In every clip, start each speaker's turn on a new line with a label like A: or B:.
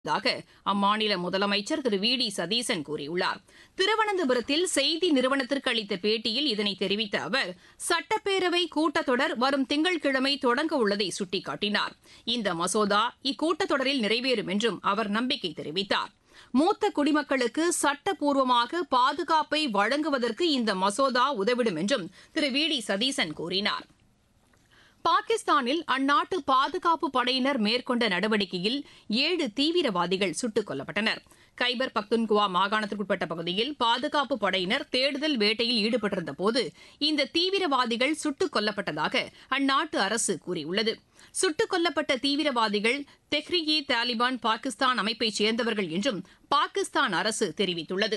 A: தாக அம்மாநில முதலமைச்சர் திரு வி டி சதீசன் கூறியுள்ளார் திருவனந்தபுரத்தில் செய்தி நிறுவனத்திற்கு அளித்த பேட்டியில் இதனை தெரிவித்த அவர் சட்டப்பேரவை கூட்டத்தொடர் வரும் திங்கட்கிழமை தொடங்க உள்ளதை சுட்டிக்காட்டினார் இந்த மசோதா இக்கூட்டத்தொடரில் நிறைவேறும் என்றும் அவர் நம்பிக்கை தெரிவித்தார் மூத்த குடிமக்களுக்கு சட்டப்பூர்வமாக பாதுகாப்பை வழங்குவதற்கு இந்த மசோதா உதவிடும் என்றும் திரு வி டி சதீசன் கூறினார் பாகிஸ்தானில் அந்நாட்டு பாதுகாப்பு படையினர் மேற்கொண்ட நடவடிக்கையில் ஏழு தீவிரவாதிகள் சுட்டுக் கொல்லப்பட்டனர் கைபர் பக்துன்குவா மாகாணத்திற்குட்பட்ட பகுதியில் பாதுகாப்பு படையினர் தேடுதல் வேட்டையில் ஈடுபட்டிருந்த போது இந்த தீவிரவாதிகள் சுட்டுக் கொல்லப்பட்டதாக அந்நாட்டு அரசு கூறியுள்ளது சுட்டுக் கொல்லப்பட்ட தீவிரவாதிகள் தெஹ்ரிகி தாலிபான் பாகிஸ்தான் அமைப்பைச் சேர்ந்தவர்கள் என்றும் பாகிஸ்தான் அரசு தெரிவித்துள்ளது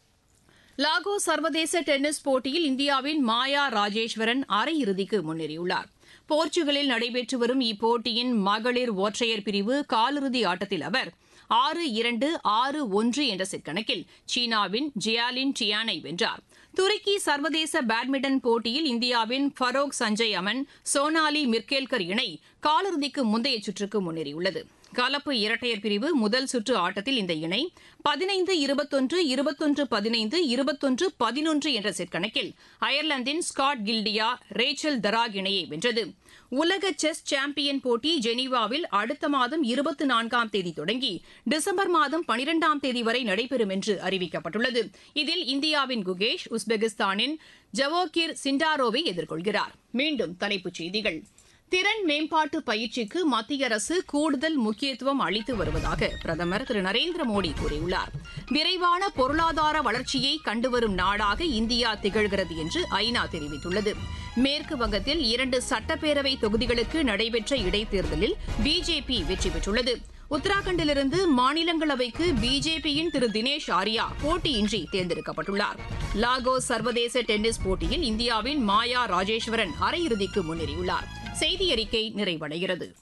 A: லாகோ சர்வதேச டென்னிஸ் போட்டியில் இந்தியாவின் மாயா ராஜேஸ்வரன் அரையிறுதிக்கு முன்னேறியுள்ளார் போர்ச்சுகலில் நடைபெற்று வரும் இப்போட்டியின் மகளிர் ஒற்றையர் பிரிவு காலிறுதி ஆட்டத்தில் அவர் ஆறு இரண்டு ஆறு ஒன்று என்ற செட் கணக்கில் சீனாவின் ஜியாலின் டியானை வென்றார் துருக்கி சர்வதேச பேட்மிண்டன் போட்டியில் இந்தியாவின் ஃபரோக் சஞ்சய் அமன் சோனாலி மிர்கேல்கர் இணை காலிறுதிக்கு முந்தைய சுற்றுக்கு முன்னேறியுள்ளது கலப்பு இரட்டையர் பிரிவு முதல் சுற்று ஆட்டத்தில் இந்த இணை பதினைந்து இருபத்தொன்று இருபத்தொன்று பதினைந்து இருபத்தொன்று பதினொன்று என்ற செட் கணக்கில் அயர்லாந்தின் ஸ்காட் கில்டியா ரேச்சல் தராக் இணையை வென்றது உலக செஸ் சாம்பியன் போட்டி ஜெனீவாவில் அடுத்த மாதம் இருபத்தி நான்காம் தேதி தொடங்கி டிசம்பர் மாதம் பனிரெண்டாம் தேதி வரை நடைபெறும் என்று அறிவிக்கப்பட்டுள்ளது இதில் இந்தியாவின் குகேஷ் உஸ்பெகிஸ்தானின் ஜவோகிர் சிண்டாரோவை எதிர்கொள்கிறார் மீண்டும் தலைப்புச் செய்திகள் திறன் மேம்பாட்டு பயிற்சிக்கு மத்திய அரசு கூடுதல் முக்கியத்துவம் அளித்து வருவதாக பிரதமர் திரு நரேந்திர மோடி கூறியுள்ளார் விரைவான பொருளாதார வளர்ச்சியை கண்டுவரும் நாடாக இந்தியா திகழ்கிறது என்று ஐநா தெரிவித்துள்ளது மேற்கு வங்கத்தில் இரண்டு சட்டப்பேரவை தொகுதிகளுக்கு நடைபெற்ற இடைத்தேர்தலில் பிஜேபி வெற்றி பெற்றுள்ளது உத்தராகண்டிலிருந்து மாநிலங்களவைக்கு பிஜேபியின் திரு தினேஷ் ஆரியா போட்டியின்றி தேர்ந்தெடுக்கப்பட்டுள்ளார் லாகோஸ் சர்வதேச டென்னிஸ் போட்டியில் இந்தியாவின் மாயா ராஜேஸ்வரன் அரையிறுதிக்கு முன்னேறியுள்ளார் செய்தி அறிக்கை நிறைவடைகிறது